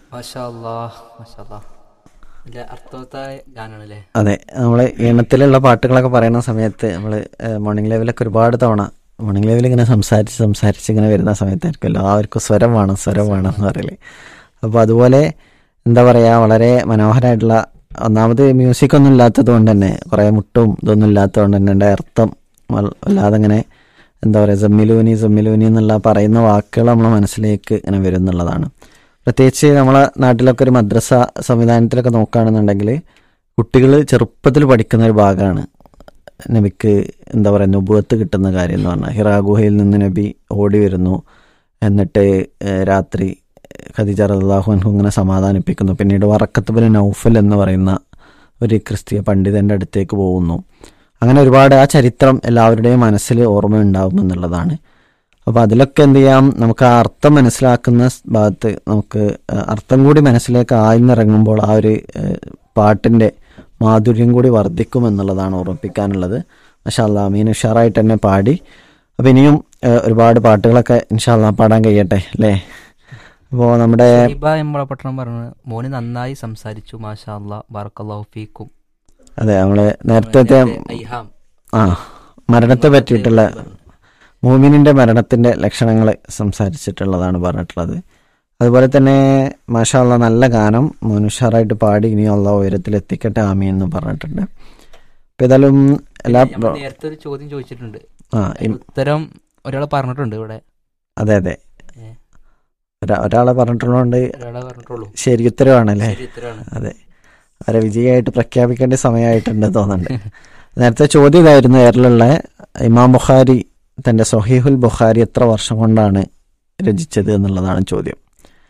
മാഷാ അല്ലാഹ്, മാഷാ അല്ലാഹ്. നല്ല അർത്ഥവത്തായ ഗാനാണല്ലേ അതെ നമ്മൾ ഈണത്തിലുള്ള പാട്ടുകളൊക്കെ പറയുന്ന സമയത്ത് നമ്മൾ മോർണിംഗ് ലെവലൊക്കെ ഒരുപാട് തവണ മോർണിംഗ് ലെവൽ ഇങ്ങനെ സംസാരിച്ച് സംസാരിച്ച് ഇങ്ങനെ വരുന്ന സമയത്തായിരിക്കും എല്ലാവർക്കും സ്വരം വേണം സ്വരം വേണം എന്ന് പറയല് അപ്പോൾ അതുപോലെ എന്താ പറയുക വളരെ മനോഹരമായിട്ടുള്ള ഒന്നാമത് മ്യൂസിക് ഒന്നും ഇല്ലാത്തത് കൊണ്ട് തന്നെ കുറേ മുട്ടും ഇതൊന്നും ഇല്ലാത്തത് കൊണ്ട് തന്നെ എൻ്റെ അർത്ഥം വൽ- വല്ലാതെ ഇങ്ങനെ എന്താ പറയുക ജമ്മിലൂനി ജമ്മിലൂനി എന്നുള്ള പറയുന്ന വാക്കുകൾ നമ്മളെ മനസ്സിലേക്ക് ഇങ്ങനെ വരും എന്നുള്ളതാണ് പ്രത്യേകിച്ച് നമ്മളെ നാട്ടിലൊക്കെ ഒരു മദ്രസ സംവിധാനത്തിലൊക്കെ നോക്കുകയാണെന്നുണ്ടെങ്കിൽ കുട്ടികൾ ചെറുപ്പത്തിൽ പഠിക്കുന്ന ഒരു ഭാഗമാണ് നബിക്ക് എന്താ പറയുക നുബുവത്ത് കിട്ടുന്ന കാര്യം എന്ന് പറഞ്ഞാൽ ഹിറാ ഗുഹയിൽ നിന്ന് നബി ഓടി വരുന്നു എന്നിട്ട് ഏഹ്, രാത്രി ഖദീജ റളിയല്ലാഹു അൻഹു ഇങ്ങനെ സമാധാനിപ്പിക്കുന്നു പിന്നീട് വറക്കത്തുബിൻ നൗഫൽ എന്ന് പറയുന്ന ഒരു ക്രിസ്തീയ പണ്ഡിതൻ്റെ അടുത്തേക്ക് പോകുന്നു അങ്ങനെ ഒരുപാട് ആ ചരിത്രം എല്ലാവരുടെയും മനസ്സിൽ ഓർമ്മയുണ്ടാവും എന്നുള്ളതാണ് അപ്പോൾ അതിലൊക്കെ എന്ത് ചെയ്യാം നമുക്ക് ആ അർത്ഥം മനസ്സിലാക്കുന്ന സ് ഭാഗത്ത് നമുക്ക് ആ അർത്ഥം കൂടി മനസ്സിലേക്ക് ആഴ്ന്നിറങ്ങുമ്പോൾ ആ ഒരു ഏഹ്, പാട്ടിൻ്റെ മാധുര്യം കൂടി വർദ്ധിക്കും എന്നുള്ളതാണ് ഓർമ്മിപ്പിക്കാനുള്ളത് മഷാല്ല അമീൻ ഉഷാറായിട്ട് തന്നെ പാടി അപ്പോൾ ഇനിയും ഏഹ്, ഒരുപാട് പാട്ടുകളൊക്കെ ഇൻഷാല്ല പാടാൻ കഴിയട്ടെ അല്ലേ അപ്പോൾ നമ്മുടെ ഷൈബ എമ്പളപട്ടണം പറഞ്ഞു മോന് നന്നായി സംസാരിച്ചു മാഷാ അല്ലാ ബറക്കല്ലാഹു ഫീക്കും അതെ നമ്മള് നേരത്തെ ഐഹാം ആ മരണത്തെ പറ്റിയിട്ടുള്ള മൂമിനിന്റെ മരണത്തിന്റെ ലക്ഷണങ്ങൾ സംസാരിച്ചിട്ടുള്ളതാണ് പറഞ്ഞിട്ടുള്ളത് അതുപോലെ തന്നെ മാഷാള്ള നല്ല ഗാനം മനുഷ്യറായിട്ട് പാടി ഇനി ഉള്ള ഉയരത്തിൽ എത്തിക്കട്ടെ ആമി എന്ന് പറഞ്ഞിട്ടുണ്ട് അപ്പൊ ഏതായാലും എല്ലാ നമ്മൾ നേരത്തെ ഒരു ചോദ്യം ചോദിച്ചിട്ടുണ്ട് ആ അതിന് ഉത്തരം ഒരാൾ പറഞ്ഞിട്ടുണ്ട് ഇവിടെ അതെ അതെ ഏ, ഒരാ- ഒരാളെ പറഞ്ഞിട്ടുള്ളതുകൊണ്ട് ഒരാളെ പറഞ്ഞിട്ടുള്ളൂ ശരി ഉത്തരവാണല്ലേ ശരി ഉത്തരമാണ് അതെ അവരെ വിജയമായിട്ട് പ്രഖ്യാപിക്കേണ്ട സമയമായിട്ടുണ്ട് തോന്നുന്നുണ്ട് നേരത്തെ ചോദ്യം ഇതായിരുന്നു എയറിലുള്ള ഇമാം ബുഖാരി തന്റെ സൊഹീഹുൽ ബുഖാരി എത്ര വർഷം കൊണ്ടാണ് രചിച്ചത് എന്നുള്ളതാണ് ചോദ്യം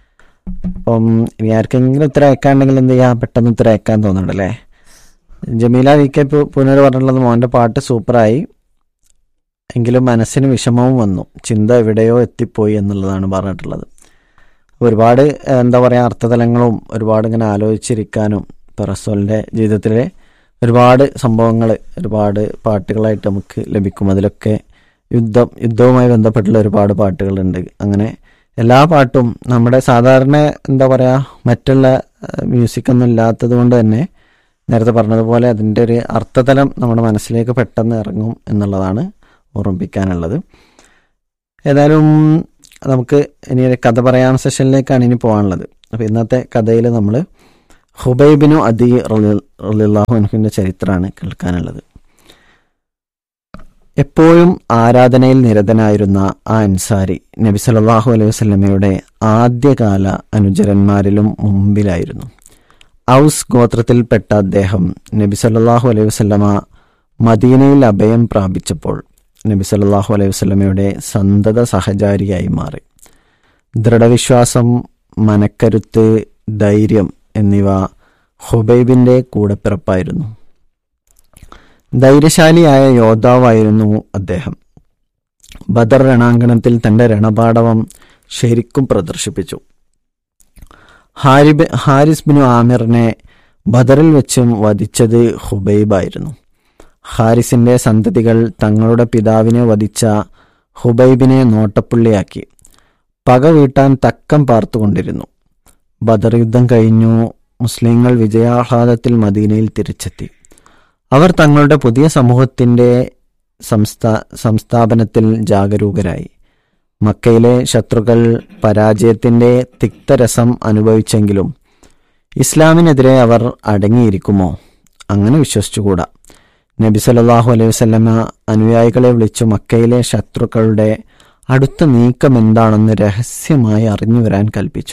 അപ്പം ഇനി ആർക്കെങ്കിലും ഉത്തരം അയക്കാണ്ടെങ്കിൽ എന്ത് ചെയ്യാം പെട്ടെന്ന് ഉത്തരം അയക്കാൻ തോന്നുന്നുണ്ടല്ലേ ജമീല വി കെ പു- പുനർ പറഞ്ഞിട്ടുള്ളത് മോൻ്റെ പാട്ട് സൂപ്പറായി എങ്കിലും മനസ്സിന് വിഷമവും വന്നു ചിന്ത എവിടെയോ എത്തിപ്പോയി എന്നുള്ളതാണ് പറഞ്ഞിട്ടുള്ളത് ഒരുപാട് ഏഹ്, എന്താ പറയുക അർത്ഥതലങ്ങളും ഒരുപാട് ഇങ്ങനെ ആലോചിച്ചിരിക്കാനും ഇപ്പോൾ റസോലിൻ്റെ ജീവിതത്തിലെ ഒരുപാട് സംഭവങ്ങൾ ഒരുപാട് പാട്ടുകളായിട്ട് നമുക്ക് ലഭിക്കും അതിലൊക്കെ യുദ്ധം യുദ്ധവുമായി ബന്ധപ്പെട്ടുള്ള ഒരുപാട് പാട്ടുകളുണ്ട് അങ്ങനെ എല്ലാ പാട്ടും നമ്മുടെ സാധാരണ എന്താ പറയുക മറ്റുള്ള മ്യൂസിക് ഒന്നും ഇല്ലാത്തത് കൊണ്ട് തന്നെ നേരത്തെ പറഞ്ഞതുപോലെ അതിൻ്റെ ഒരു അർത്ഥതലം നമ്മുടെ മനസ്സിലേക്ക് പെട്ടെന്ന് ഇറങ്ങും എന്നുള്ളതാണ് ഓർമ്മിപ്പിക്കാനുള്ളത് ഏതായാലും നമുക്ക് ഇനി ഒരു കഥ പറയാൻ സെഷനിലേക്കാണ് ഇനി പോകാനുള്ളത് അപ്പോൾ ഇന്നത്തെ കഥയിൽ നമ്മൾ ഹുബൈബിനു അദി റളിയല്ലാഹു അൻഹുവിൻ്റെ ചരിത്രമാണ് കേൾക്കാനുള്ളത് എപ്പോഴും ആരാധനയിൽ നിരതനായിരുന്ന ആ അൻസാരി നബി സല്ലല്ലാഹു അലൈഹി വസല്ലമയുടെ ആദ്യകാല അനുചരന്മാരിലും മുമ്പിലായിരുന്നു ഔസ് ഗോത്രത്തിൽപ്പെട്ട അദ്ദേഹം നബി സല്ലല്ലാഹു അലൈഹി വസല്ലമ മദീനയിൽ അഭയം പ്രാപിച്ചപ്പോൾ നബി സല്ലല്ലാഹു അലൈഹി വസല്ലമയുടെ സന്തത സഹചാരിയായി മാറി ദൃഢവിശ്വാസം മനക്കരുത്ത് ധൈര്യം എന്നിവ ഹുബൈബിന്റെ കൂടപ്പിറപ്പായിരുന്നു ധൈര്യശാലിയായ യോദ്ധാവായിരുന്നു അദ്ദേഹം ബദർ രണാങ്കണത്തിൽ തന്റെ രണപാടവം ശരിക്കും പ്രദർശിപ്പിച്ചു ഹാരിബ് ഹാരിസ് ബിനു ആമിറിനെ ബദറിൽ വെച്ചും വധിച്ചത് ഹുബൈബായിരുന്നു ഹാരിസിന്റെ സന്തതികൾ തങ്ങളുടെ പിതാവിനെ വധിച്ച ഹുബൈബിനെ നോട്ടപ്പുള്ളിയാക്കി പക വീട്ടാൻ തക്കം പാർത്തുകൊണ്ടിരുന്നു ബദർ യുദ്ധം കഴിഞ്ഞു മുസ്ലിങ്ങൾ വിജയാഹ്ലാദത്തിൽ മദീനയിൽ തിരിച്ചെത്തി അവർ തങ്ങളുടെ പുതിയ സമൂഹത്തിന്റെ സംസ്ഥാ സംസ്ഥാപനത്തിൽ ജാഗരൂകരായി മക്കയിലെ ശത്രുക്കൾ പരാജയത്തിന്റെ തിക്തരസം അനുഭവിച്ചെങ്കിലും ഇസ്ലാമിനെതിരെ അവർ അടങ്ങിയിരിക്കുമോ അങ്ങനെ വിശ്വസിച്ചുകൂടാ നബി സല്ലല്ലാഹു അലൈഹി വസല്ലമ അനുയായികളെ വിളിച്ചു മക്കയിലെ ശത്രുക്കളുടെ അടുത്ത നീക്കം എന്താണെന്ന് രഹസ്യമായി അറിഞ്ഞു വരാൻ കൽപ്പിച്ചു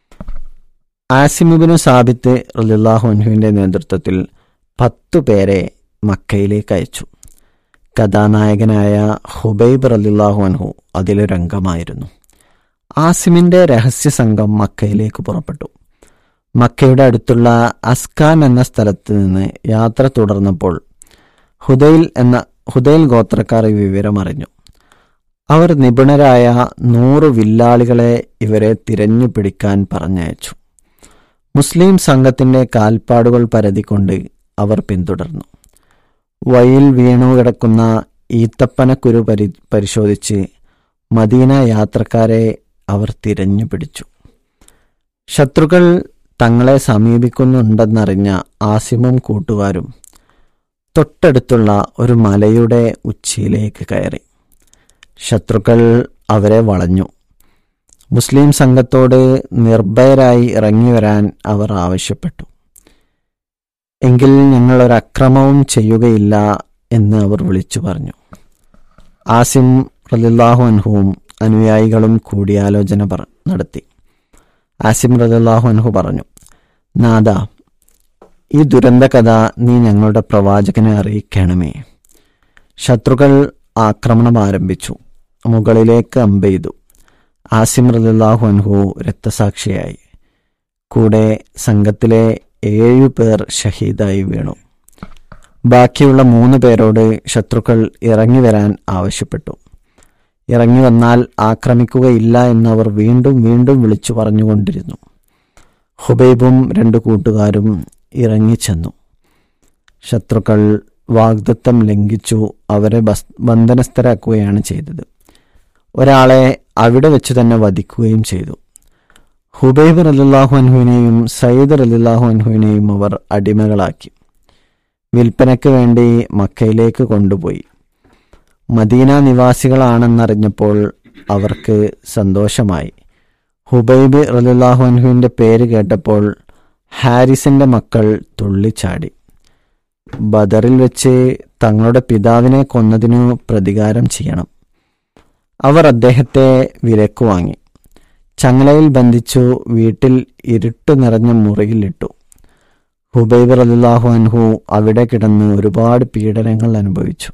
ആസിമുബിനു സാബിത്ത് റളിയല്ലാഹു അൻഹുവിന്റെ നേതൃത്വത്തിൽ പത്തു പേരെ മക്കയിലേക്ക് അയച്ചു കഥാനായകനായ ഹുബൈബ് റളിയല്ലാഹു അൻഹു അതിലൊരംഗമായിരുന്നു ആസിമിന്റെ രഹസ്യ സംഘം മക്കയിലേക്ക് പുറപ്പെട്ടു മക്കയുടെ അടുത്തുള്ള അസ്കാൻ എന്ന സ്ഥലത്ത് നിന്ന് യാത്ര തുടർന്നപ്പോൾ ഹുദൈൽ എന്ന ഹുദൈൽ ഗോത്രക്കാർ ഈ വിവരം അറിഞ്ഞു അവർ നിപുണരായ നൂറ് വില്ലാളികളെ ഇവരെ തിരഞ്ഞു പിടിക്കാൻ പറഞ്ഞയച്ചു മുസ്ലിം സംഘത്തിന്റെ കാൽപ്പാടുകൾ പരതിക്കൊണ്ട് അവർ പിന്തുടർന്നു വഴിയിൽ വീണു കിടക്കുന്ന ഈത്തപ്പനക്കുരു പരി പരിശോധിച്ച് മദീന യാത്രക്കാരെ അവർ തിരഞ്ഞു പിടിച്ചു ശത്രുക്കൾ തങ്ങളെ സമീപിക്കുന്നുണ്ടെന്നറിഞ്ഞ ആസിമും കൂട്ടുകാരും തൊട്ടടുത്തുള്ള ഒരു മലയുടെ ഉച്ചിയിലേക്ക് കയറി ശത്രുക്കൾ അവരെ വളഞ്ഞു മുസ്ലിം സംഘത്തോട് നിർഭയരായി ഇറങ്ങി വരാൻ അവർ ആവശ്യപ്പെട്ടു എങ്കിൽ ഞങ്ങൾ ഒരു അക്രമവും ചെയ്യുകയില്ല എന്ന് അവർ വിളിച്ചു പറഞ്ഞു ആസിം റലില്ലാഹു അൻഹുവും അനുയായികളും കൂടിയാലോചന പറ നടത്തി ആസിം റലില്ലാഹു അൻഹു പറഞ്ഞു നാദ ഈ ദുരന്ത കഥ നീ ഞങ്ങളുടെ പ്രവാചകനെ അറിയിക്കണമേ ശത്രുക്കൾ ആക്രമണം ആരംഭിച്ചു മുകളിലേക്ക് അമ്പെയ്തു ആസിം റലില്ലാഹു അൻഹു രക്തസാക്ഷിയായി കൂടെ സംഘത്തിലെ ഏഴു പേർ ഷഹീദായി വീണു ബാക്കിയുള്ള മൂന്ന് പേരോട് ശത്രുക്കൾ ഇറങ്ങി വരാൻ ആവശ്യപ്പെട്ടു ഇറങ്ങി വന്നാൽ ആക്രമിക്കുകയില്ല എന്നവർ വീണ്ടും വീണ്ടും വിളിച്ചു പറഞ്ഞുകൊണ്ടിരുന്നു ഹുബൈബും രണ്ടു കൂട്ടുകാരും ഇറങ്ങിച്ചെന്നു ശത്രുക്കൾ വാഗ്ദത്തം ലംഘിച്ചു അവരെ ബസ് ബന്ധനസ്ഥരാക്കുകയാണ് ചെയ്തത് ഒരാളെ അവിടെ വെച്ച് തന്നെ വധിക്കുകയും ചെയ്തു ഹുബൈബ് റലില്ലാഹു അൻഹുവിനെയും സയ്യിദ് റലില്ലാഹു അൻഹുവിനെയും അവർ അടിമകളാക്കി വിൽപ്പനയ്ക്ക് വേണ്ടി മക്കയിലേക്ക് കൊണ്ടുപോയി മദീന നിവാസികളാണെന്നറിഞ്ഞപ്പോൾ അവർക്ക് സന്തോഷമായി ഹുബൈബ് റലില്ലാഹു അൻഹുവിൻ്റെ പേര് കേട്ടപ്പോൾ ഹാരിസിന്റെ മക്കൾ തുള്ളിച്ചാടി ബദറിൽ വെച്ച് തങ്ങളുടെ പിതാവിനെ കൊന്നതിനു പ്രതികാരം ചെയ്യണം അവർ അദ്ദേഹത്തെ വിലക്ക് വാങ്ങി ചങ്ങലയിൽ ബന്ധിച്ചു വീട്ടിൽ ഇരുട്ട് നിറഞ്ഞ മുറിയിലിട്ടു ഹുബൈബ് റലില്ലാഹു അൻഹു അവിടെ കിടന്ന് ഒരുപാട് പീഡനങ്ങൾ അനുഭവിച്ചു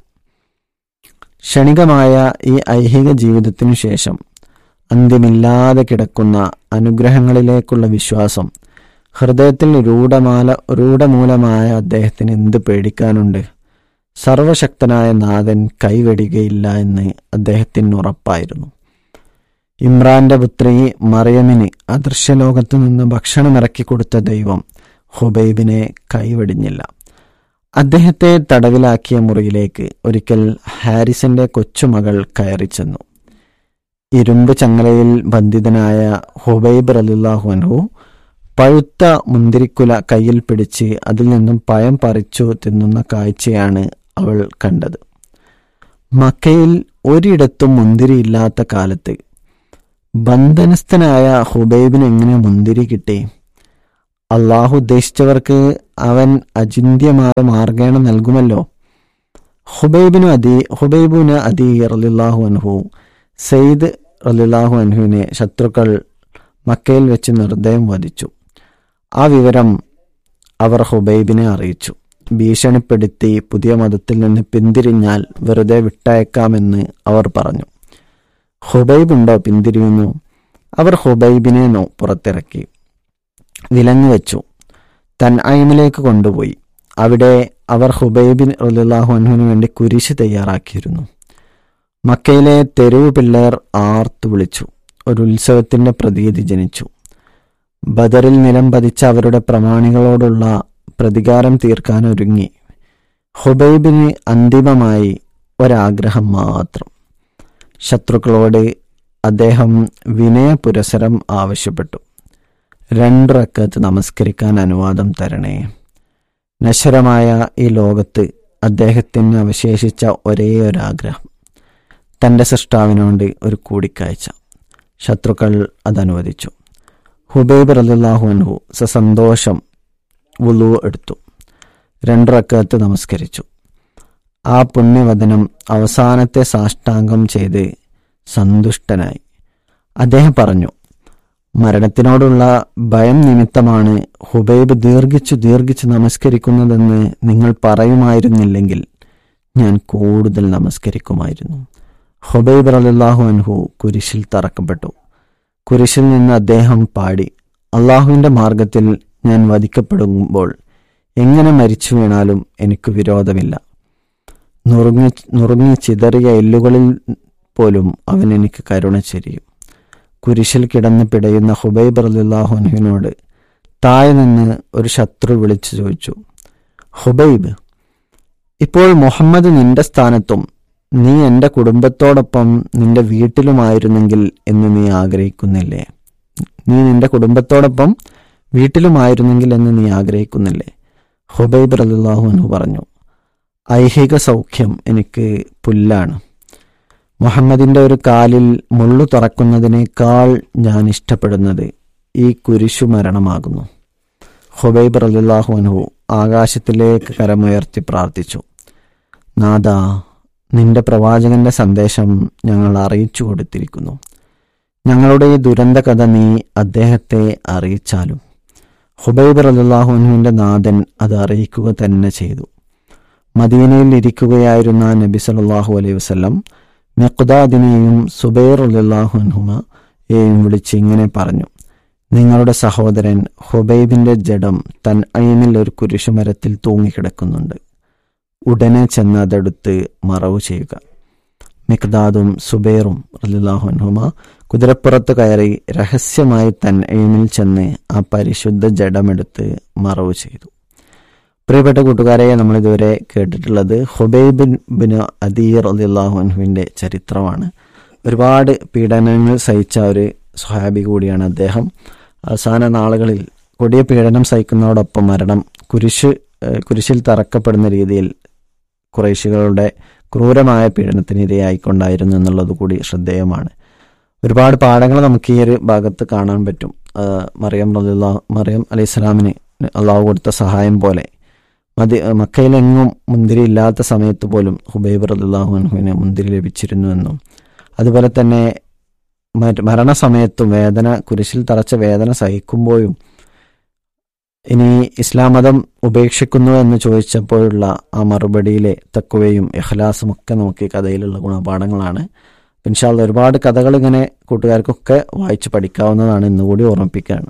ക്ഷണികമായ ഈ ഐഹിക ജീവിതത്തിനു ശേഷം അന്ത്യമില്ലാതെ കിടക്കുന്ന അനുഗ്രഹങ്ങളിലേക്കുള്ള വിശ്വാസം ഹൃദയത്തിൽ രൂഢമാല രൂഢമൂലമായ അദ്ദേഹത്തിന് എന്ത് പേടിക്കാനുണ്ട് സർവശക്തനായ നാഥൻ കൈവെടികയില്ല എന്ന് അദ്ദേഹത്തിന് ഉറപ്പായിരുന്നു ഇമ്രാന്റെ പുത്രി മറിയമിന് അദൃശ്യലോകത്തു നിന്ന് ഭക്ഷണമിറക്കി കൊടുത്ത ദൈവം ഹുബൈബിനെ കൈവെടിഞ്ഞില്ല അദ്ദേഹത്തെ തടവിലാക്കിയ മുറിയിലേക്ക് ഒരിക്കൽ ഹാരിസിന്റെ കൊച്ചുമകൾ കയറി ചെന്നു ഇരുമ്പ് ചങ്ങലയിൽ ബന്ധിതനായ ഹുബൈബ് റലില്ലാഹു അൻഹു പഴുത്ത മുന്തിരിക്കുല കയ്യിൽ പിടിച്ച് അതിൽ നിന്നും പഴം പറിച്ചു തിന്നുന്ന കാഴ്ചയാണ് അവൾ കണ്ടത് മക്കയിൽ ഒരിടത്തും മുന്തിരിയില്ലാത്ത കാലത്ത് ബന്ധനസ്ഥനായ ഹുബൈബിന് എങ്ങനെ മുന്തിരി കിട്ടി അള്ളാഹു ഉദ്ദേശിച്ചവർക്ക് അവൻ അചിന്യമായ മാർഗേണ നൽകുമല്ലോ ഹുബൈബിനു അതി ഹുബൈബുന് അതി റലില്ലാഹു അൻഹു സെയ്ദ് റലില്ലാഹു അൻഹുവിനെ ശത്രുക്കൾ മക്കയിൽ വെച്ച് നിർദ്ദയം വധിച്ചു ആ വിവരം അവർ ഹുബൈബിനെ അറിയിച്ചു ഭീഷണിപ്പെടുത്തി പുതിയ മതത്തിൽ നിന്ന് പിന്തിരിഞ്ഞാൽ വെറുതെ വിട്ടയക്കാമെന്ന് അവർ പറഞ്ഞു ഹുബൈബ് ഉണ്ടോ പിന്തിരിയുന്നു അവർ ഹുബൈബിനെ നോ പുറത്തിറക്കി വിലങ്ങ് വെച്ചു തൻഐമിലേക്ക് കൊണ്ടുപോയി അവിടെ അവർ ഹുബൈബിൻ റലിള്ളാഹു അൻഹുവിന് വേണ്ടി കുരിശ് തയ്യാറാക്കിയിരുന്നു മക്കയിലെ തെരുവ് പിള്ളേർ ആർത്തു വിളിച്ചു ഒരു ഉത്സവത്തിന്റെ പ്രതീതി ജനിച്ചു ബദറിൽ നിലം പതിച്ച അവരുടെ പ്രമാണികളോടുള്ള പ്രതികാരം തീർക്കാൻ ഒരുങ്ങി ഹുബൈബിന് അന്തിമമായി ഒരാഗ്രഹം മാത്രം ശത്രുക്കളോട് അദ്ദേഹം വിനയ പുരസരം ആവശ്യപ്പെട്ടു രണ്ട് റക്കത്ത് നമസ്കരിക്കാൻ അനുവാദം തരണേ നശ്വരമായ ഈ ലോകത്ത് അദ്ദേഹത്തിന് അവശേഷിച്ച ഒരേ ഒരാഗ്രഹം തൻ്റെ സൃഷ്ടാവിനോട് ഒരു കൂടിക്കാഴ്ച ശത്രുക്കൾ അതനുവദിച്ചു ഹുബൈബ് റലില്ലാഹു അൻഹു സസന്തോഷം വുളു എടുത്തു രണ്ട് റക്കത്ത് നമസ്കരിച്ചു ആ പുണ്യവദനം അവസാനത്തെ സാഷ്ടാംഗം ചെയ്ത് സന്തുഷ്ടനായി അദ്ദേഹം പറഞ്ഞു മരണത്തിനോടുള്ള ഭയം നിമിത്തമാണ് ഹുബൈബ് ദീർഘിച്ചു ദീർഘിച്ച് നമസ്കരിക്കുന്നതെന്ന് നിങ്ങൾ പറയുമായിരുന്നില്ലെങ്കിൽ ഞാൻ കൂടുതൽ നമസ്കരിക്കുമായിരുന്നു ഹുബൈബ് റലില്ലാഹു അൻഹു കുരിശിൽ തറക്കപ്പെട്ടു കുരിശിൽ നിന്ന് അദ്ദേഹം പാടി അള്ളാഹുവിൻ്റെ മാർഗത്തിൽ ഞാൻ വധിക്കപ്പെടുമ്പോൾ എങ്ങനെ മരിച്ചു വീണാലും എനിക്ക് വിരോധമില്ല നുറുങ്ങി നുറുങ്ങി ചിതറിയ എല്ലുകളിൽ പോലും അവൻ എനിക്ക് കരുണ ചെരിയും കുരിശിൽ കിടന്ന് പിടയുന്ന ഹുബൈബ് റലില്ലാഹുനുവിനോട് താഴെ നിന്ന് ഒരു ശത്രു വിളിച്ചു ചോദിച്ചു ഹുബൈബ് ഇപ്പോൾ മുഹമ്മദ് നിന്റെ സ്ഥാനത്തും നീ എൻ്റെ കുടുംബത്തോടൊപ്പം നിന്റെ വീട്ടിലുമായിരുന്നെങ്കിൽ എന്ന് നീ ആഗ്രഹിക്കുന്നില്ലേ നീ നിന്റെ കുടുംബത്തോടൊപ്പം വീട്ടിലുമായിരുന്നെങ്കിൽ എന്ന് നീ ആഗ്രഹിക്കുന്നില്ലേ ഹുബൈബ് റലിള്ളാഹു അനു പറഞ്ഞു ഐഹിക സൗഖ്യം എനിക്ക് പുല്ലാണ് മുഹമ്മദിന്റെ ഒരു കാലിൽ മുള്ളു തുറക്കുന്നതിനേക്കാൾ ഞാൻ ഇഷ്ടപ്പെടുന്നത് ഈ കുരിശു മരണമാകുന്നു ഹുബൈബ് റലിള്ളാഹു അനു ആകാശത്തിലേക്ക് കരമുയർത്തി പ്രാർത്ഥിച്ചു നാദ നിന്റെ പ്രവാചകന്റെ സന്ദേശം ഞങ്ങൾ അറിയിച്ചു കൊടുത്തിരിക്കുന്നു ഞങ്ങളുടെ ഈ ദുരന്ത കഥ നീ അദ്ദേഹത്തെ അറിയിച്ചാലും ഹുബൈബ് റലിള്ളാഹുനുവിൻ്റെ നാഥൻ അത് അറിയിക്കുക തന്നെ ചെയ്തു മദീനയിൽ ഇരിക്കുകയായിരുന്ന നബി സല്ലാഹു അലൈഹി വസ്ലം മെഖ്ദാദിനെയും സുബൈർ അലിള്ളാഹുൻഹുമയെയും വിളിച്ച് ഇങ്ങനെ പറഞ്ഞു നിങ്ങളുടെ സഹോദരൻ ഹുബൈബിന്റെ ജഡം തൻ അയിനിൽ ഒരു കുരിശുമരത്തിൽ തൂങ്ങിക്കിടക്കുന്നുണ്ട് ഉടനെ ചെന്ന് അതെടുത്ത് മറവ് ചെയ്യുക മിക്ദാദും സുബൈറും അലിള്ളാഹുൻഹുമ കുതിരപ്പുറത്ത് കയറി രഹസ്യമായി തൻ എയിമിൽ ചെന്ന് ആ പരിശുദ്ധ ജഡമെടുത്ത് മറവ് ചെയ്തു പ്രിയപ്പെട്ട കൂട്ടുകാരെ നമ്മൾ ഇതുവരെ കേട്ടിട്ടുള്ളത് ഹുബൈബിൻ ബിൻ അദീർ അലിള്ളാഹുൻഹുവിൻ്റെ ചരിത്രമാണ് ഒരുപാട് പീഡനങ്ങൾ സഹിച്ച ഒരു സ്വഹാബി കൂടിയാണ് അദ്ദേഹം അവസാന നാളുകളിൽ കൊടിയ പീഡനം സഹിക്കുന്നതോടൊപ്പം മരണം കുരിശ് കുരിശിൽ തറക്കപ്പെടുന്ന രീതിയിൽ കുറേശികളുടെ ക്രൂരമായ പീഡനത്തിന് ഇരയായിക്കൊണ്ടായിരുന്നു എന്നുള്ളത് കൂടി ശ്രദ്ധേയമാണ് ഒരുപാട് പാഠങ്ങൾ നമുക്ക് ഈ ഒരു ഭാഗത്ത് കാണാൻ പറ്റും മറിയം റലിള്ള മറിയം അലൈഹി സ്വലാമിന് അള്ളാഹു കൊടുത്ത സഹായം പോലെ മതി മക്കയിലെങ്ങും മുന്തിരി ഇല്ലാത്ത സമയത്ത് പോലും ഹുബൈബ് റലിള്ളാഹുവിന് മുന്തിരി ലഭിച്ചിരുന്നുവെന്നും അതുപോലെ തന്നെ മരണസമയത്തും വേദന കുരിശിൽ തറച്ച വേദന സഹിക്കുമ്പോഴും ഇനി ഇസ്ലാം മതം ഉപേക്ഷിക്കുന്നു എന്ന് ചോദിച്ചപ്പോഴുള്ള ആ മറുപടിയിലെ തക്കുവയും ഇഖ്ലാസും ഒക്കെ നമുക്ക് ഈ കഥയിലുള്ള ഗുണപാഠങ്ങളാണ് ഇൻഷാല്ല ഒരുപാട് കഥകൾ ഇങ്ങനെ കൂട്ടുകാർക്കൊക്കെ വായിച്ച് പഠിക്കാവുന്നതാണ് ഇന്നുകൂടി ഓർമ്മിപ്പിക്കുകയാണ്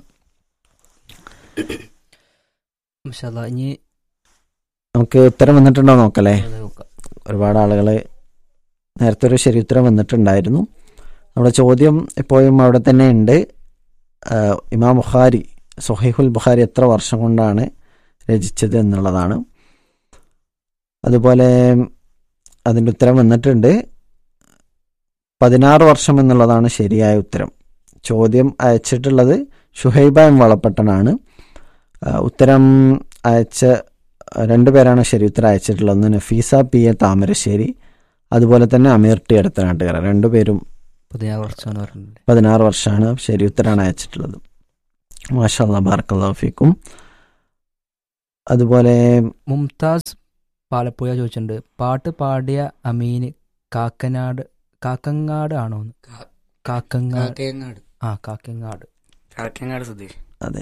ഇനി നമുക്ക് ഉത്തരം വന്നിട്ടുണ്ടോ നോക്കല്ലേ ഒരുപാട് ആളുകൾ നേരത്തെ ഒരു ശരി ഉത്തരം വന്നിട്ടുണ്ടായിരുന്നു നമ്മുടെ ചോദ്യം എപ്പോഴും അവിടെ തന്നെ ഉണ്ട് ഇമാം ബുഖാരി സൊഹൈഹുൽ ബുഖാരി എത്ര വർഷം കൊണ്ടാണ് രചിച്ചത് എന്നുള്ളതാണ് അതുപോലെ അതിൻ്റെ ഉത്തരം വന്നിട്ടുണ്ട് പതിനാറ് വർഷം എന്നുള്ളതാണ് ശരിയായ ഉത്തരം ചോദ്യം അയച്ചിട്ടുള്ളത് ഷുഹൈബ എം വളപ്പട്ടനാണ് ഉത്തരം അയച്ച രണ്ടു പേരാണ് ശരി ഉത്തരം അയച്ചിട്ടുള്ളത് ഒന്ന് നഫീസ പി എ താമരശ്ശേരി അതുപോലെ തന്നെ അമീർ ടി അടുത്ത നാട്ടുകാരൻ രണ്ടുപേരും പതിനാറ് വർഷമാണ് പറഞ്ഞത് പതിനാറ് വർഷമാണ് ശരി ഉത്തരാണ് അയച്ചിട്ടുള്ളത് മാഷാ ബാർക്കല്ലാഫിക്കും അതുപോലെ മുംതാസ് പാലപ്പുഴ ചോദിച്ചിട്ടുണ്ട് പാട്ട് പാടിയ അമീന് കാക്കനാട് കാക്കങ്ങാട് ആണോ കാക്കങ്ങാട് കാക്കയങ്ങാട് ആ കാക്കങ്ങാട് കാക്കയങ്ങാട് സുധീഷ് അതെ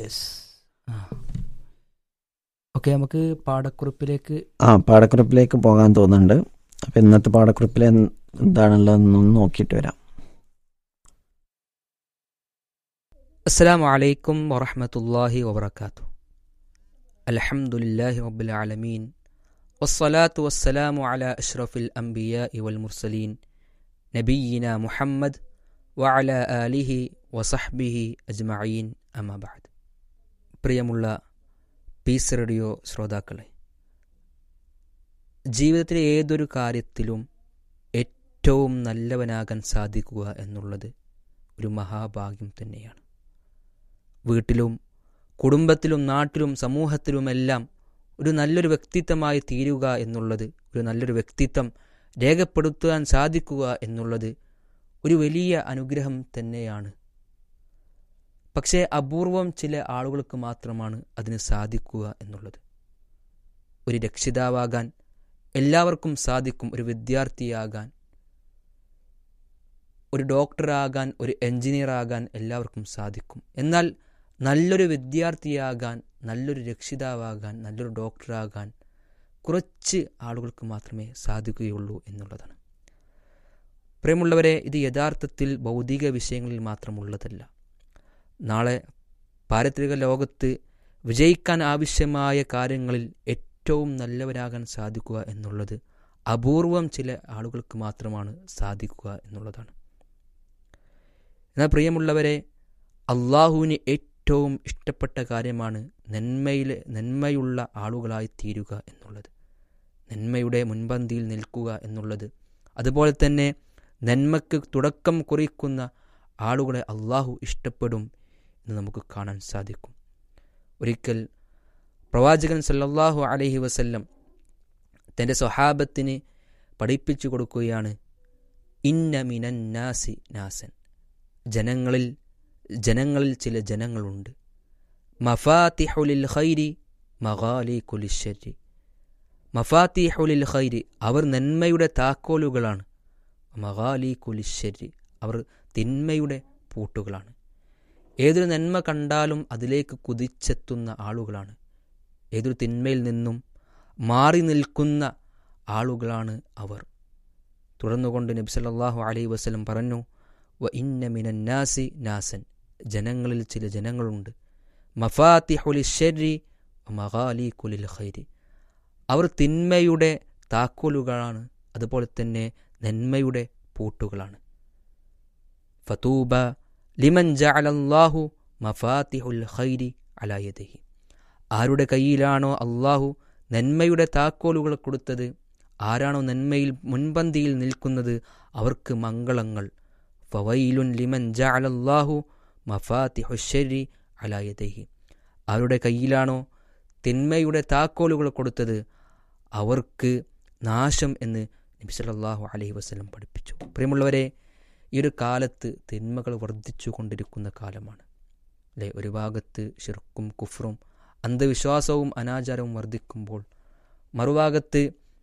ഓക്കെ നമുക്ക് പാടക്കുറിപ്പിലേക്ക് ആ പാടക്കുറിപ്പിലേക്ക് പോകാൻ തോന്നുന്നുണ്ട് അപ്പം ഇന്നത്തെ പാടക്കുറിപ്പിൽ എന്താണുള്ളതെന്നൊന്ന് നോക്കിയിട്ട് വരാം السلام عليكم ورحمة الله وبركاته الحمد لله رب العالمين والصلاة والسلام على أشرف الأنبياء والمرسلين نبينا محمد وعلى آله وصحبه أجمعين أما بعد പ്രിയമുള്ള പീസ് റേഡിയോ ശ്രോതാക്കളെ ജീവിതത്തിലെ ഏതൊരു കാര്യത്തിലും ഏറ്റവും നല്ലവനാകാൻ സാധിക്കുക എന്നുള്ളത് ഒരു മഹാഭാഗ്യം തന്നെയാണ് വീട്ടിലും കുടുംബത്തിലും നാട്ടിലും സമൂഹത്തിലുമെല്ലാം ഒരു നല്ലൊരു വ്യക്തിത്വമായി തീരുക എന്നുള്ളത് ഒരു നല്ലൊരു വ്യക്തിത്വം രേഖപ്പെടുത്താൻ സാധിക്കുക എന്നുള്ളത് ഒരു വലിയ അനുഗ്രഹം തന്നെയാണ് പക്ഷേ അപൂർവം ചില ആളുകൾക്ക് മാത്രമാണ് അതിന് സാധിക്കുക എന്നുള്ളത് ഒരു രക്ഷിതാവാകാൻ എല്ലാവർക്കും സാധിക്കും ഒരു വിദ്യാർത്ഥിയാകാൻ ഒരു ഡോക്ടറാകാൻ ഒരു എഞ്ചിനീയർ ആകാൻ എല്ലാവർക്കും സാധിക്കും എന്നാൽ നല്ലൊരു വിദ്യാർത്ഥിയാകാൻ നല്ലൊരു രക്ഷിതാവാകാൻ നല്ലൊരു ഡോക്ടറാകാൻ കുറച്ച് ആളുകൾക്ക് മാത്രമേ സാധിക്കുകയുള്ളൂ എന്നുള്ളതാണ് പ്രിയമുള്ളവരെ ഇത് യഥാർത്ഥത്തിൽ ഭൗതിക വിഷയങ്ങളിൽ മാത്രമുള്ളതല്ല നാളെ പാരത്രിക ലോകത്ത് വിജയിക്കാൻ ആവശ്യമായ കാര്യങ്ങളിൽ ഏറ്റവും നല്ലവരാകാൻ സാധിക്കുക എന്നുള്ളത് അപൂർവം ചില ആളുകൾക്ക് മാത്രമാണ് സാധിക്കുക എന്നുള്ളതാണ് എന്നാൽ പ്രിയമുള്ളവരെ അള്ളാഹുവിന് ഏറ്റവും ഇഷ്ടപ്പെട്ട കാര്യമാണ് നന്മയിൽ നന്മയുള്ള ആളുകളായി തീരുക എന്നുള്ളത് നന്മയുടെ മുൻപന്തിയിൽ നിൽക്കുക എന്നുള്ളത് അതുപോലെ തന്നെ നന്മയ്ക്ക് തുടക്കം കുറിക്കുന്ന ആളുകളെ അള്ളാഹു ഇഷ്ടപ്പെടും എന്ന് നമുക്ക് കാണാൻ സാധിക്കും ഒരിക്കൽ പ്രവാചകൻ സല്ലല്ലാഹു അലൈഹി വസല്ലം തൻ്റെ സ്വഹാബത്തിന് പഠിപ്പിച്ചു കൊടുക്കുകയാണ് ഇന്ന മിനൻ നാസി നാസൻ ജനങ്ങളിൽ ജനങ്ങളിൽ ചില ജനങ്ങളുണ്ട് മഫാത്തിഹുലിൽ ഖൈരി മഗാലി കുലിശ്ശരി മഫാത്തിഹുലിൽ ഖൈരി അവർ നന്മയുടെ താക്കോലുകളാണ് മഗാലി കുലിശ്ശരി അവർ തിന്മയുടെ പൂട്ടുകളാണ് ഏതൊരു നന്മ കണ്ടാലും അതിലേക്ക് കുതിച്ചെത്തുന്ന ആളുകളാണ് ഏതൊരു തിന്മയിൽ നിന്നും മാറി നിൽക്കുന്ന ആളുകളാണ് അവർ തുടർന്നുകൊണ്ട് നബി സല്ലല്ലാഹു അലൈഹി വസല്ലം പറഞ്ഞു വ ഇന്ന മിനൻ നാസി നാസൻ ജനങ്ങളിൽ ചില ജനങ്ങളുണ്ട് മഫാത്തിഹുലി ഷെരി മഹാലി കുലിൽ ഖൈരി അവർ തിന്മയുടെ താക്കോലുകളാണ് അതുപോലെ തന്നെ നന്മയുടെ പൂട്ടുകളാണ് ഫതൂബ ലിമൻ ജഅലല്ലാഹു മഫാത്തിഹുൽ ഖൈരി അലായദഹി ആരുടെ കയ്യിലാണോ അള്ളാഹു നന്മയുടെ താക്കോലുകൾ കൊടുത്തത് ആരാണോ നന്മയിൽ മുൻപന്തിയിൽ നിൽക്കുന്നത് അവർക്ക് മംഗളങ്ങൾ ഫവൈലുൻ ലിമൻ ജഅലല്ലാഹു മഫാത്തിഹുശ്ശരി അലായദഹി ആരുടെ കയ്യിലാണോ തിന്മയുടെ താക്കോലുകൾ കൊടുത്തത് അവർക്ക് നാശം എന്ന് നബി സല്ലല്ലാഹു അലൈഹി വസല്ലം പഠിപ്പിച്ചു പ്രിയമുള്ളവരെ ഈ ഒരു കാലത്ത് തിന്മകൾ വർദ്ധിച്ചു കൊണ്ടിരിക്കുന്ന കാലമാണ് അല്ലേ ഒരു ഭാഗത്ത് ഷിർക്കും കുഫറും അന്ധവിശ്വാസവും അനാചാരവും വർദ്ധിക്കുമ്പോൾ മറുഭാഗത്ത്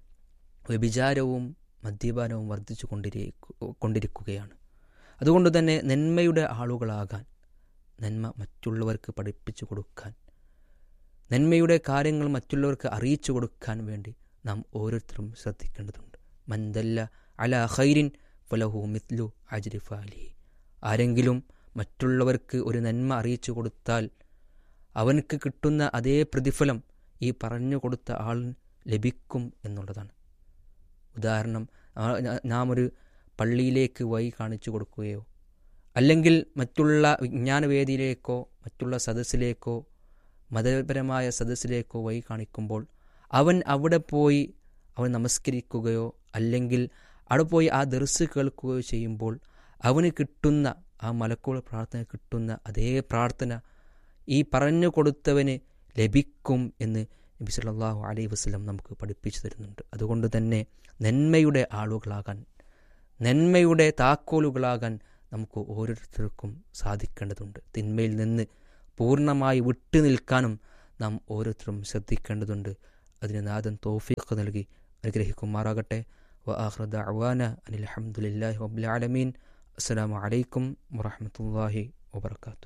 വ്യഭിചാരവും മദ്യപാനവും വർദ്ധിച്ചു കൊണ്ടിരിക്കു കൊണ്ടിരിക്കുകയാണ് അതുകൊണ്ട് തന്നെ നന്മയുടെ ആളുകളാകാൻ നന്മ മറ്റുള്ളവർക്ക് പഠിപ്പിച്ചു കൊടുക്കാൻ നന്മയുടെ കാര്യങ്ങൾ മറ്റുള്ളവർക്ക് അറിയിച്ചു കൊടുക്കാൻ വേണ്ടി നാം ഓരോരുത്തരും ശ്രദ്ധിക്കേണ്ടതുണ്ട് മന്ദല്ല അല ഖൈരിൻ ഫലഹു മിത്ലു അജ്രിഫ അലി ആരെങ്കിലും മറ്റുള്ളവർക്ക് ഒരു നന്മ അറിയിച്ചു കൊടുത്താൽ അവനക്ക് കിട്ടുന്ന അതേ പ്രതിഫലം ഈ പറഞ്ഞു കൊടുത്ത ആളിന് ലഭിക്കും എന്നുള്ളതാണ് ഉദാഹരണം നാം ഒരു പള്ളിയിലേക്ക് വഴി കാണിച്ചു കൊടുക്കുകയോ അല്ലെങ്കിൽ മറ്റുള്ള വിജ്ഞാനവേദിയിലേക്കോ മറ്റുള്ള സദസ്സിലേക്കോ മതപരമായ സദസ്സിലേക്കോ വഴി കാണിക്കുമ്പോൾ അവൻ അവിടെ പോയി അവൻ നമസ്കരിക്കുകയോ അല്ലെങ്കിൽ അവിടെ പോയി ആ ദർസ് കേൾക്കുകയോ ചെയ്യുമ്പോൾ അവന് കിട്ടുന്ന ആ മലക്കോൾ പ്രാർത്ഥന കിട്ടുന്ന അതേ പ്രാർത്ഥന ഈ പറഞ്ഞു കൊടുത്തവന് ലഭിക്കും എന്ന് നബി സല്ലല്ലാഹു അലൈഹി വസല്ലം നമുക്ക് പഠിപ്പിച്ചു തരുന്നുണ്ട് അതുകൊണ്ട് തന്നെ നന്മയുടെ ആളുകളാകാൻ നന്മയുടെ താക്കോലുകളാകാൻ നമുക്ക് ഓരോരുത്തർക്കും സാധിക്കേണ്ടതുണ്ട് തിന്മയിൽ നിന്ന് പൂർണ്ണമായി വിട്ടു നിൽക്കാനും നാം ഓരോരുത്തരും ശ്രദ്ധിക്കേണ്ടതുണ്ട് അതിന് നാഥൻ തോഫീഖ് നൽകി അനുഗ്രഹിക്കുമാറാകട്ടെ വ ആഹ്റദ അവാന അനിൽ അഹമ്മദില്ലാഹി റബ്ബിൽ ആലമീൻ അസ്സലാമു അലൈക്കും വറഹ്മത്തുള്ളാഹി വബർക്കാത്തു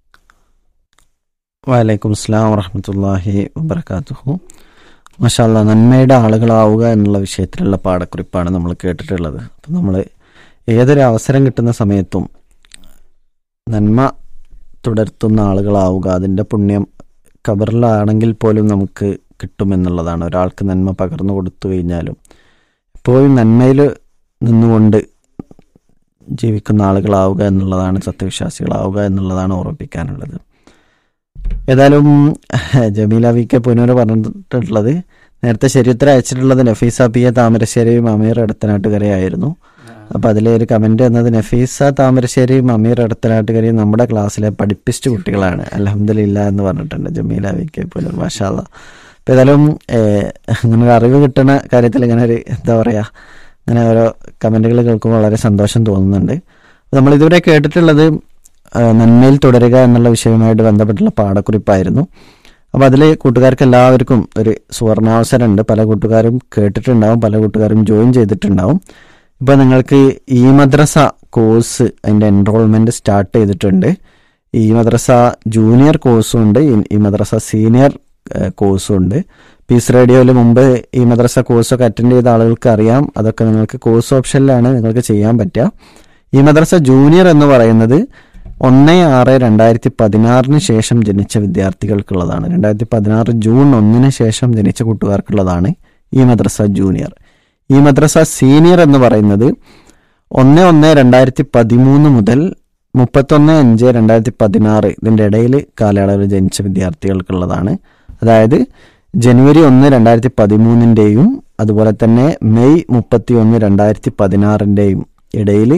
വലൈക്കും അസ്സാം വറഹമത്തല്ലാഹി വബർക്കാത്തുഹു മഷാല്ല നന്മയുടെ ആളുകളാവുക എന്നുള്ള വിഷയത്തിലുള്ള പാഠക്കുറിപ്പാണ് നമ്മൾ കേട്ടിട്ടുള്ളത് അപ്പം നമ്മൾ ഏതൊരു അവസരം കിട്ടുന്ന സമയത്തും നന്മ തുടർത്തുന്ന ആളുകളാവുക അതിൻ്റെ പുണ്യം കബറിലാണെങ്കിൽ പോലും നമുക്ക് കിട്ടുമെന്നുള്ളതാണ് ഒരാൾക്ക് നന്മ പകർന്നു കൊടുത്തു കഴിഞ്ഞാലും എപ്പോഴും നന്മയിൽ നിന്നുകൊണ്ട് ജീവിക്കുന്ന ആളുകളാവുക എന്നുള്ളതാണ് സത്യവിശ്വാസികളാവുക എന്നുള്ളതാണ് ഓർമ്മിപ്പിക്കാനുള്ളത് ഏതായാലും ജമീല വി കെ പുനൂർ പറഞ്ഞിട്ടുള്ളത് നേരത്തെ ശരിയുത്തരം അയച്ചിട്ടുള്ളത് നഫീസ പി എ താമരശ്ശേരിയും അമീർ അടുത്തനാട്ടുകരയായിരുന്നു അപ്പൊ അതിലെ ഒരു കമന്റ് എന്നത് നഫീസ താമരശ്ശേരിയും അമീർ അടുത്തനാട്ടുകരയും നമ്മുടെ ക്ലാസ്സിലെ പഠിപ്പിച്ച കുട്ടികളാണ് അലഹമില്ല എന്ന് പറഞ്ഞിട്ടുണ്ട് ജമീല വി കെ പുനൂർ മാഷാല്ല അപ്പൊ ഏതായാലും അങ്ങനെ ഒരു അറിവ് കിട്ടുന്ന കാര്യത്തിൽ ഇങ്ങനെ ഒരു എന്താ പറയാ ഇങ്ങനെ ഓരോ കമന്റുകൾ കേൾക്കുമ്പോൾ വളരെ സന്തോഷം തോന്നുന്നുണ്ട് നമ്മൾ ഇതുവരെ കേട്ടിട്ടുള്ളത് നന്മയിൽ തുടരുക എന്നുള്ള വിഷയവുമായിട്ട് ബന്ധപ്പെട്ടുള്ള പാഠക്കുറിപ്പായിരുന്നു അപ്പോൾ അതിൽ കൂട്ടുകാർക്ക് എല്ലാവർക്കും ഒരു സുവർണാവസരമുണ്ട് പല കൂട്ടുകാരും കേട്ടിട്ടുണ്ടാവും പല കൂട്ടുകാരും ജോയിൻ ചെയ്തിട്ടുണ്ടാവും ഇപ്പോൾ നിങ്ങൾക്ക് ഈ മദ്രസ കോഴ്സ് അതിൻ്റെ എൻറോൾമെൻറ്റ് സ്റ്റാർട്ട് ചെയ്തിട്ടുണ്ട് ഈ മദ്രസ ജൂനിയർ കോഴ്സും ഉണ്ട് ഈ മദ്രസ സീനിയർ കോഴ്സും ഉണ്ട് പീസ് റേഡിയോയിൽ മുമ്പ് ഈ മദ്രസ കോഴ്സൊക്കെ അറ്റൻഡ് ചെയ്ത ആളുകൾക്ക് അറിയാം അതൊക്കെ നിങ്ങൾക്ക് കോഴ്സ് ഓപ്ഷനിലാണ് നിങ്ങൾക്ക് ചെയ്യാൻ പറ്റുക ഈ മദ്രസ ജൂനിയർ എന്ന് പറയുന്നത് ഒന്ന് ആറ് രണ്ടായിരത്തി പതിനാറിന് ശേഷം ജനിച്ച വിദ്യാർത്ഥികൾക്കുള്ളതാണ് രണ്ടായിരത്തി പതിനാറ് ജൂൺ ഒന്നിന് ശേഷം ജനിച്ച കൂട്ടുകാർക്കുള്ളതാണ് ഈ മദ്രസ ജൂനിയർ ഈ മദ്രസ സീനിയർ എന്ന് പറയുന്നത് ഒന്ന് ഒന്ന് രണ്ടായിരത്തി പതിമൂന്ന് മുതൽ മുപ്പത്തൊന്ന് അഞ്ച് രണ്ടായിരത്തി പതിനാറ് ഇതിൻ്റെ ഇടയിൽ കാലയളവിൽ ജനിച്ച വിദ്യാർത്ഥികൾക്കുള്ളതാണ് അതായത് ജനുവരി ഒന്ന് രണ്ടായിരത്തി പതിമൂന്നിൻ്റെയും അതുപോലെ തന്നെ മെയ് മുപ്പത്തി ഒന്ന് രണ്ടായിരത്തി പതിനാറിൻ്റെയും ഇടയിൽ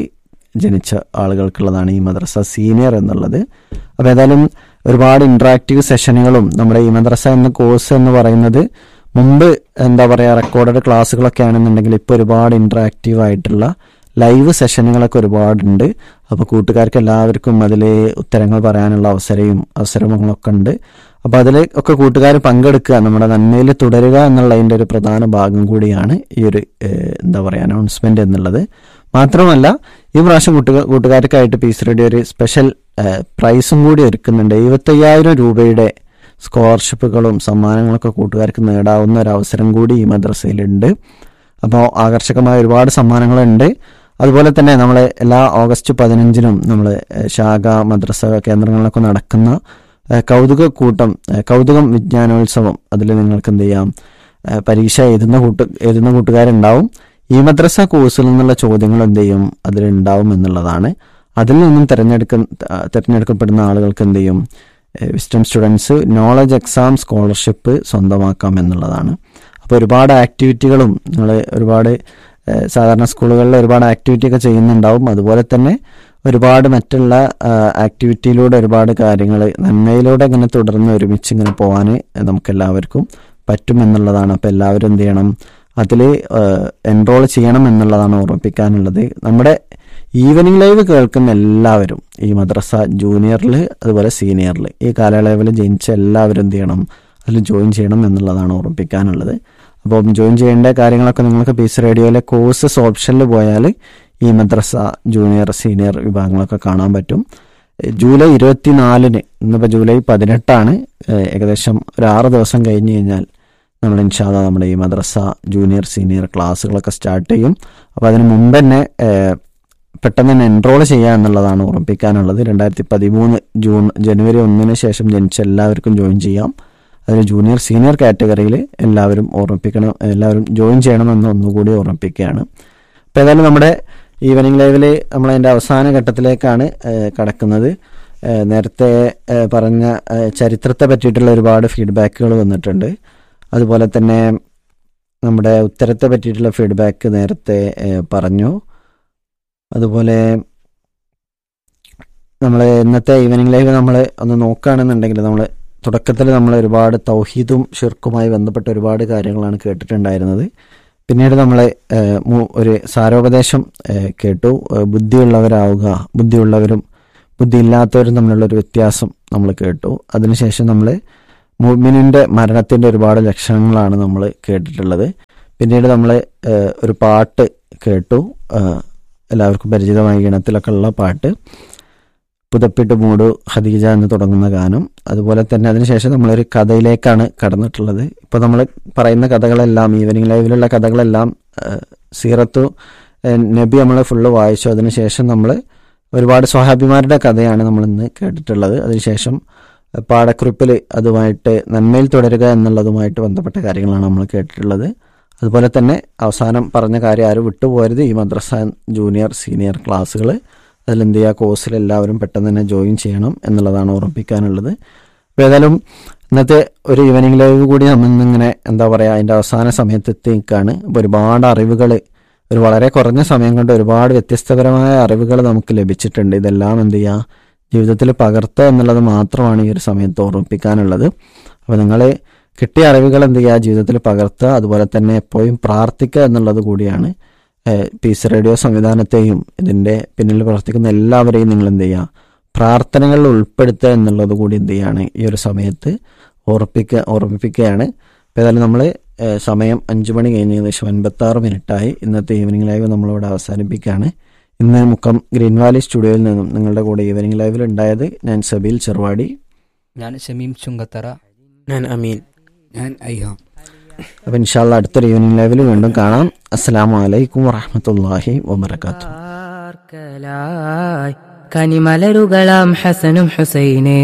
ജനിച്ച ആളുകൾക്കുള്ളതാണ് ഈ മദ്രസ സീനിയർ എന്നുള്ളത് അപ്പോൾ ഏതായാലും ഒരുപാട് ഇൻട്രാക്റ്റീവ് സെഷനുകളും നമ്മുടെ ഈ മദ്രസ എന്ന കോഴ്സ് എന്ന് പറയുന്നത് മുമ്പ് എന്താ പറയുക റെക്കോർഡഡ് ക്ലാസ്സുകളൊക്കെ ആണെന്നുണ്ടെങ്കിൽ ഇപ്പോൾ ഒരുപാട് ഇൻട്രാക്റ്റീവ് ആയിട്ടുള്ള ലൈവ് സെഷനുകളൊക്കെ ഒരുപാടുണ്ട് അപ്പോൾ കൂട്ടുകാർക്ക് എല്ലാവർക്കും അതിൽ ഉത്തരങ്ങൾ പറയാനുള്ള അവസരവും അവസരങ്ങളൊക്കെ ഉണ്ട് അപ്പോൾ അതിൽ ഒക്കെ കൂട്ടുകാർ പങ്കെടുക്കുക നമ്മുടെ നന്മയിൽ തുടരുക എന്നുള്ളതിൻ്റെ ഒരു പ്രധാന ഭാഗം കൂടിയാണ് ഈ ഒരു ഏഹ്, എന്താ പറയുക അനൗൺസ്മെന്റ് എന്നുള്ളത് മാത്രമല്ല ഈ പ്രാവശ്യം കൂട്ടുകാർ കൂട്ടുകാർക്കായിട്ട് പീസ് റേഡിയോ ഒരു സ്പെഷ്യൽ ഏഹ്, പ്രൈസും കൂടി ഒരുക്കുന്നുണ്ട് എഴുപത്തയ്യായിരം രൂപയുടെ സ്കോളർഷിപ്പുകളും സമ്മാനങ്ങളൊക്കെ കൂട്ടുകാർക്ക് നേടാവുന്ന ഒരു അവസരം കൂടി ഈ മദ്രസയിലുണ്ട് അപ്പോൾ ആകർഷകമായ ഒരുപാട് സമ്മാനങ്ങളുണ്ട് അതുപോലെ തന്നെ നമ്മൾ എല്ലാ ഓഗസ്റ്റ് പതിനഞ്ചിനും നമ്മൾ ശാഖ മദ്രസ കേന്ദ്രങ്ങളിലൊക്കെ നടക്കുന്ന ഏഹ്, കൗതുക കൂട്ടം ഏഹ്, കൗതുകം വിജ്ഞാനോത്സവം അതിൽ നിങ്ങൾക്ക് എന്ത് ചെയ്യാം ഏഹ്, പരീക്ഷ എഴുതുന്ന കൂട്ട് എഴുതുന്ന കൂട്ടുകാരുണ്ടാവും ഈ മദ്രസ കോഴ്സിൽ നിന്നുള്ള ചോദ്യങ്ങൾ എന്ത് ചെയ്യും അതിലുണ്ടാവും എന്നുള്ളതാണ് അതിൽ നിന്നും തിരഞ്ഞെടുക്ക തിരഞ്ഞെടുക്കപ്പെടുന്ന ആളുകൾക്ക് എന്ത് ചെയ്യും wisdom students knowledge exam scholarship സ്വന്തമാക്കാം എന്നുള്ളതാണ് അപ്പോൾ ഒരുപാട് ആക്ടിവിറ്റികളും നിങ്ങൾ ഒരുപാട് ഏഹ്, സാധാരണ സ്കൂളുകളിൽ ഒരുപാട് ആക്ടിവിറ്റി ഒക്കെ ചെയ്യുന്നുണ്ടാവും അതുപോലെ തന്നെ ഒരുപാട് മറ്റുള്ള ആക്ടിവിറ്റിയിലൂടെ ഒരുപാട് കാര്യങ്ങൾ നന്മയിലൂടെ ഇങ്ങനെ തുടർന്ന് ഒരുമിച്ച് ഇങ്ങനെ പോകാൻ നമുക്ക് എല്ലാവർക്കും പറ്റുമെന്നുള്ളതാണ് അപ്പോൾ എല്ലാവരും എന്ത് ചെയ്യണം അതിൽ എൻറോൾ ചെയ്യണം എന്നുള്ളതാണ് ഓർമ്മിപ്പിക്കാനുള്ളത് നമ്മുടെ ഈവനിങ് ലൈവ് കേൾക്കുന്ന എല്ലാവരും ഈ മദ്രസ ജൂനിയറിൽ അതുപോലെ സീനിയറിൽ ഈ കാലയളവിൽ ജനിച്ച എല്ലാവരും എന്ത് ചെയ്യണം അതിൽ ജോയിൻ ചെയ്യണം എന്നുള്ളതാണ് ഓർമ്മിപ്പിക്കാനുള്ളത് അപ്പം ജോയിൻ ചെയ്യേണ്ട കാര്യങ്ങളൊക്കെ നിങ്ങൾക്ക് പീസ് റേഡിയോയിലെ കോഴ്സസ് ഓപ്ഷനിൽ പോയാൽ ഈ മദ്രസ ജൂനിയർ സീനിയർ വിഭാഗങ്ങളൊക്കെ കാണാൻ പറ്റും ഏഹ് ജൂലൈ ഇരുപത്തിനാലിന് ഇന്നിപ്പോൾ ജൂലൈ പതിനെട്ടാണ് ഏഹ് ഏകദേശം ഒരു ആറ് ദിവസം കഴിഞ്ഞ് കഴിഞ്ഞാൽ നമ്മൾ ഇൻഷാല്ല നമ്മുടെ ഈ മദ്രസ ജൂനിയർ സീനിയർ ക്ലാസ്സുകളൊക്കെ സ്റ്റാർട്ട് ചെയ്യും അപ്പോൾ അതിന് മുമ്പ് തന്നെ ഏഹ്, പെട്ടെന്ന് തന്നെ എൻറോൾ ചെയ്യുക എന്നുള്ളതാണ് ഓർമ്മിപ്പിക്കാനുള്ളത് രണ്ടായിരത്തി പതിമൂന്ന് ജൂൺ ജനുവരി ഒന്നിന് ശേഷം ജനിച്ച എല്ലാവർക്കും ജോയിൻ ചെയ്യാം അതിൽ ജൂനിയർ സീനിയർ കാറ്റഗറിയിൽ എല്ലാവരും ഓർമ്മിപ്പിക്കണം എല്ലാവരും ജോയിൻ ചെയ്യണമെന്ന് ഒന്നുകൂടി ഓർമ്മിപ്പിക്കുകയാണ് അപ്പോൾ ഏതായാലും നമ്മുടെ ഈവനിങ് ലൈവിൽ നമ്മൾ അതിൻ്റെ അവസാന ഘട്ടത്തിലേക്കാണ് ഏഹ്, കടക്കുന്നത് ഏഹ്, നേരത്തെ ഏഹ്, പറഞ്ഞ ഏഹ്, ചരിത്രത്തെ പറ്റിയിട്ടുള്ള ഒരുപാട് ഫീഡ്ബാക്കുകൾ വന്നിട്ടുണ്ട് അതുപോലെ തന്നെ നമ്മുടെ ഉത്തരത്തെ പറ്റിയിട്ടുള്ള ഫീഡ്ബാക്ക് നേരത്തെ ഏഹ്, പറഞ്ഞു അതുപോലെ നമ്മൾ ഇന്നത്തെ ഈവനിങ് ലൈവ് നമ്മൾ ഒന്ന് നോക്കുകയാണെന്നുണ്ടെങ്കിൽ നമ്മൾ തുടക്കത്തിൽ നമ്മൾ ഒരുപാട് തൗഹീദും ഷിർക്കുമായി ബന്ധപ്പെട്ട ഒരുപാട് കാര്യങ്ങളാണ് കേട്ടിട്ടുണ്ടായിരുന്നത് പിന്നീട് നമ്മൾ ഒരു സാരോപദേശം ഏഹ്, കേട്ടു ഏഹ്, ബുദ്ധിയുള്ളവരാവുക ബുദ്ധിയുള്ളവരും ബുദ്ധിയില്ലാത്തവരും തമ്മിലുള്ള ഒരു വ്യത്യാസം നമ്മൾ കേട്ടു അതിനുശേഷം നമ്മൾ മുഅ്മിനിന്റെ മരണത്തിന്റെ ഒരുപാട് ലക്ഷണങ്ങളാണ് നമ്മൾ കേട്ടിട്ടുള്ളത് പിന്നീട് നമ്മൾ ഒരു പാട്ട് കേട്ടു ഏഹ്, എല്ലാവർക്കും പരിചിതമായ ഗണത്തിലൊക്കെ ഉള്ള പാട്ട് പുതപ്പിട്ട് മൂടു ഖദീജ എന്ന് തുടങ്ങുന്ന ഗാനം അതുപോലെ തന്നെ അതിനുശേഷം നമ്മളൊരു കഥയിലേക്കാണ് കടന്നിട്ടുള്ളത് ഇപ്പോൾ നമ്മൾ പറയുന്ന കഥകളെല്ലാം ഈവനിങ് ലൈവിലുള്ള കഥകളെല്ലാം ഏഹ്, സീറത്തു ഏഹ്, നബി നമ്മൾ ഫുള്ള് വായിച്ചു അതിനുശേഷം നമ്മൾ ഒരുപാട് സ്വഹാബിമാരുടെ കഥയാണ് നമ്മൾ ഇന്ന് കേട്ടിട്ടുള്ളത് അതിനുശേഷം ഏഹ്, പാഠക്കുറിപ്പിൽ അതുമായിട്ട് നന്മയിൽ തുടരുക എന്നുള്ളതുമായിട്ട് ബന്ധപ്പെട്ട കാര്യങ്ങളാണ് നമ്മൾ കേട്ടിട്ടുള്ളത് അതുപോലെ തന്നെ അവസാനം പറഞ്ഞ കാര്യം ആരും വിട്ടുപോകരുത് ഈ മദ്രസ ജൂനിയർ സീനിയർ ക്ലാസ്സുകൾ അതിലെന്ത് ചെയ്യുക കോഴ്സിൽ എല്ലാവരും പെട്ടെന്ന് തന്നെ ജോയിൻ ചെയ്യണം എന്നുള്ളതാണ് ഓർമ്മിപ്പിക്കാനുള്ളത് അപ്പോൾ ഏതായാലും ഇന്നത്തെ ഒരു ഈവനിങ് ലൈവ് കൂടി നമ്മൾ ഇന്നിങ്ങനെ എന്താ പറയുക അതിൻ്റെ അവസാന സമയത്ത് എത്തി നിൽക്കുകയാണ് അപ്പോൾ ഒരുപാട് അറിവുകൾ ഒരു വളരെ കുറഞ്ഞ സമയം കൊണ്ട് ഒരുപാട് വ്യത്യസ്തപരമായ അറിവുകൾ നമുക്ക് ലഭിച്ചിട്ടുണ്ട് ഇതെല്ലാം എന്ത് ചെയ്യുക ജീവിതത്തിൽ പകർത്തുക എന്നുള്ളത് മാത്രമാണ് ഈ ഒരു സമയത്ത് ഓർമ്മിപ്പിക്കാനുള്ളത് അപ്പോൾ നിങ്ങൾ കിട്ടിയ അറിവുകൾ എന്ത് ചെയ്യുക ജീവിതത്തിൽ പകർത്തുക അതുപോലെ തന്നെ എപ്പോഴും പ്രാർത്ഥിക്കുക എന്നുള്ളത് കൂടിയാണ് ഏഹ്, പീസ് റേഡിയോ സംവിധാനത്തെയും ഇതിൻ്റെ പിന്നിൽ പ്രവർത്തിക്കുന്ന എല്ലാവരെയും നിങ്ങൾ എന്ത് ചെയ്യുക പ്രാർത്ഥനകളിൽ ഉൾപ്പെടുത്തുക എന്നുള്ളത് കൂടി എന്ത് ചെയ്യാണ് ഈ ഒരു സമയത്ത് ഓർപ്പിക്കുക ഓർമ്മിപ്പിക്കുകയാണ് അപ്പോൾ ഏതായാലും നമ്മൾ സമയം അഞ്ച് മണി കഴിഞ്ഞ് ഏകദേശം അൻപത്തി ആറ് മിനിറ്റായി ഇന്നത്തെ ഈവനിങ് ലൈവ് നമ്മളിവിടെ അവസാനിപ്പിക്കുകയാണ് ഇന്ന് മുക്കം ഗ്രീൻ വാലി സ്റ്റുഡിയോയിൽ നിന്നും നിങ്ങളുടെ കൂടെ ഈവനിങ് ലൈവിൽ ഉണ്ടായത് ഞാൻ സബീൽ ചെറുവാടി ഞാൻ ഷമീം ചുങ്കത്തറ ഞാൻ അമീൻ ഞാൻ ഐഹാം അപ്പോൾ ഇൻഷാല്ല അടുത്തൊരു ഈവനിങ് ലൈവിൽ വീണ്ടും കാണാം അസ്സലാമു അലൈക്കും വറഹമത്തല്ലാഹി വബർക്കാത്തു പാർക്കലായി കനിമലരുകളാം ഹസനും ഹുസൈനെ